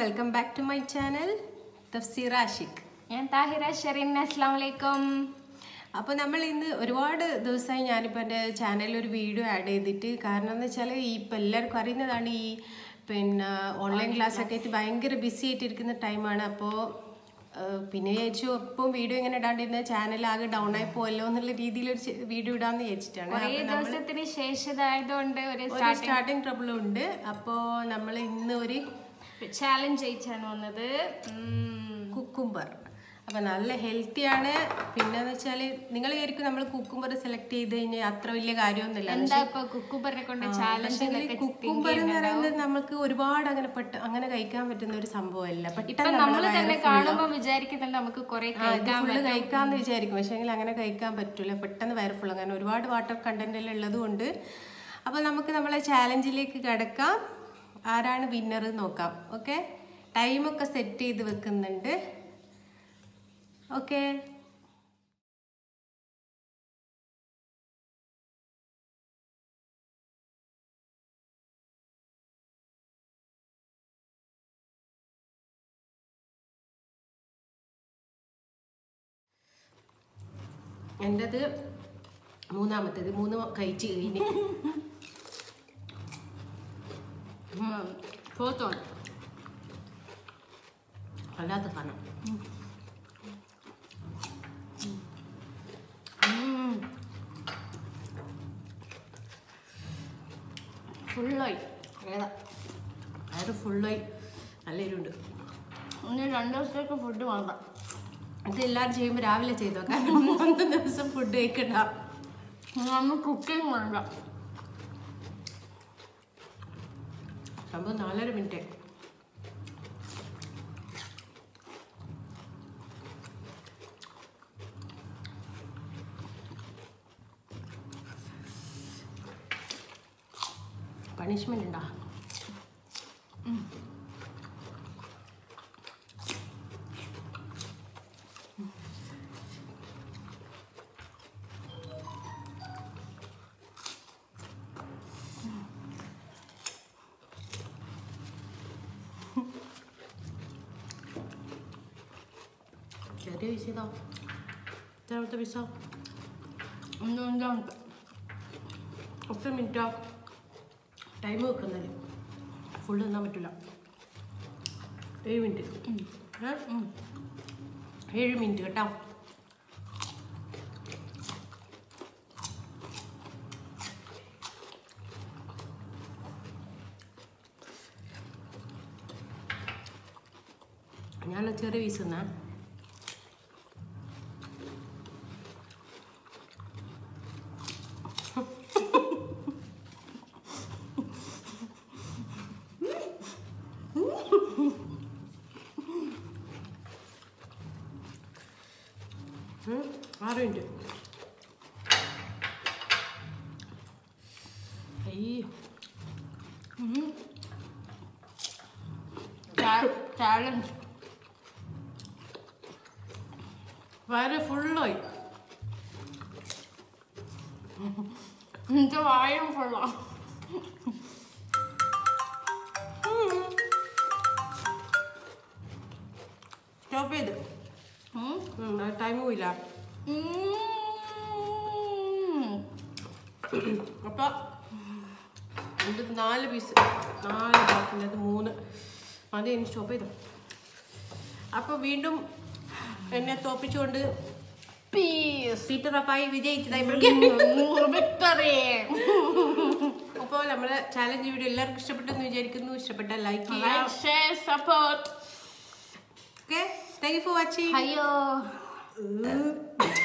Welcome back to my channel Tafseer Ashiq ഞാൻ താഹിര ഷെറിൻ അസ്സാം വലൈക്കും അപ്പോൾ നമ്മൾ ഇന്ന് ഒരുപാട് ദിവസമായി ഞാനിപ്പോൾ എൻ്റെ ചാനലിൽ ഒരു വീഡിയോ ആഡ് ചെയ്തിട്ട് കാരണം എന്ന് വെച്ചാൽ ഈ ഇപ്പം എല്ലാവർക്കും അറിയുന്നതാണ് ഈ പിന്നെ ഓൺലൈൻ ക്ലാസ് ഒക്കെ ആയിട്ട് ഭയങ്കര ബിസി ആയിട്ടിരിക്കുന്ന ടൈമാണ് അപ്പോൾ പിന്നെ വിചാരിച്ചു ഇപ്പം വീഡിയോ ഇങ്ങനെ ഇടാണ്ടിരുന്ന ചാനൽ ആകെ ഡൗൺ ആയി പോയല്ലോ എന്നുള്ള രീതിയിൽ ഒരു വീഡിയോ ഇടാന്ന് വിചാരിച്ചിട്ടാണ് കുറേ ദിവസത്തിന് ശേഷമായതുകൊണ്ട് ഒരു ഒരു സ്റ്റാർട്ടിങ് ട്രബിളും ഉണ്ട് അപ്പോൾ നമ്മൾ ഇന്ന് ഒരു ചാലഞ്ച് അയച്ചാണ് വന്നത് ഉം. കുക്കുംബർ അപ്പം നല്ല ഹെൽത്തിയാണ് പിന്നെന്ന് വെച്ചാൽ നിങ്ങൾ വിചാരിക്കും നമ്മൾ കുക്കുംബർ സെലക്ട് ചെയ്ത് കഴിഞ്ഞാൽ അത്ര വലിയ കാര്യമൊന്നുമില്ല എന്താ ഇപ്പൊ കുക്കുബറിനെ കൊണ്ട് ചാലഞ്ച് കുക്കുംബർ എന്ന് പറയുന്നത് നമുക്ക് ഒരുപാട് അങ്ങനെ പെട്ട അങ്ങനെ കഴിക്കാൻ പറ്റുന്ന ഒരു സംഭവമല്ല ഇപ്പൊ പെട്ടെന്ന് നമ്മൾ തന്നെ കാണുമ്പോ വിചാരിക്കുന്നുണ്ട് നമുക്ക് കുറെ കഴിക്കാൻ ഫുള്ള് കഴിക്കാന്ന് വിചാരിക്കും പക്ഷെ അങ്ങനെ കഴിക്കാൻ പറ്റൂല പെട്ടെന്ന് വയർ ഫുൾ അങ്ങനെ ഒരുപാട് വാട്ടർ കണ്ടന്റ് എല്ലാം ഉള്ളത് കൊണ്ട് അപ്പോൾ നമുക്ക് നമ്മളെ ചാലഞ്ചിലേക്ക് കിടക്കാം ആരാണ് വിന്നർ നോക്കാം ഓക്കെ ടൈമൊക്കെ സെറ്റ് ചെയ്ത് വെക്കുന്നുണ്ട് ഓക്കെ എൻ്റെത് മൂന്നാമത്തേത് മൂന്ന് കഴിച്ച് കഴിഞ്ഞ് ഫോട്ടോ അല്ലാത്ത സാധനം ഫുള്ളായി ഏതാ വയറ് ഫുള്ളായി നല്ല എരിവുണ്ട് ഇനി രണ്ടു ദിവസത്തേക്ക് ഫുഡ് വേണ്ട ഇത് എല്ലാവരും ചെയ്യുമ്പോൾ രാവിലെ ചെയ്തോ കാരണം മൂന്ന് ദിവസം ഫുഡ് കഴിക്കണ്ട നമ്മൾ കുക്കിംഗ് വേണ്ട സംഭവം നാലര മിനിറ്റ് പണിഷ്മെന്റ് ഉണ്ടോ ചെറിയ പീസ് ചെയ്തോ എത്രാമത്തെ പീസോ ഒന്നും ഒറ്റ മിനിറ്റോ ടൈം വെക്കുന്നത് ഫുള്ള് തിന്നാൻ പറ്റില്ല ഏഴ് മിനിറ്റ് ഏ? ഏഴ് മിനിറ്റ് കേട്ടോ ഞാൻ ചെറിയ പീസ് തിന്നാ ഉം, ആറ് മിനിറ്റ് അയ്യോ ചാലഞ്ച് വയറ് ഫുള്ളായി എനിക്ക് വായും ഫുള്ളാ സ്റ്റോപ്പ് ചെയ്ത് ടൈം പോയില്ല അപ്പൊ ഇത് നാല് പീസ് നാല് ബാക്കിൻ്റെ മൂന്ന് മതി ഇനി സ്റ്റോപ്പ് ചെയ്തു അപ്പൊ വീണ്ടും എന്നെ തോപ്പിച്ചുകൊണ്ട് പീസ് പീറ്റർ അപ്പായി വിജയിച്ചതായി വിക്ടറി അപ്പോൾ നമ്മുടെ ചാലഞ്ച് വീഡിയോ എല്ലാവർക്കും ഇഷ്ടപ്പെട്ടെന്ന് വിചാരിക്കുന്നു ഇഷ്ടപ്പെട്ട ലൈക്ക് ചെയ്യുക share support okay thank you for watching അയ്യോ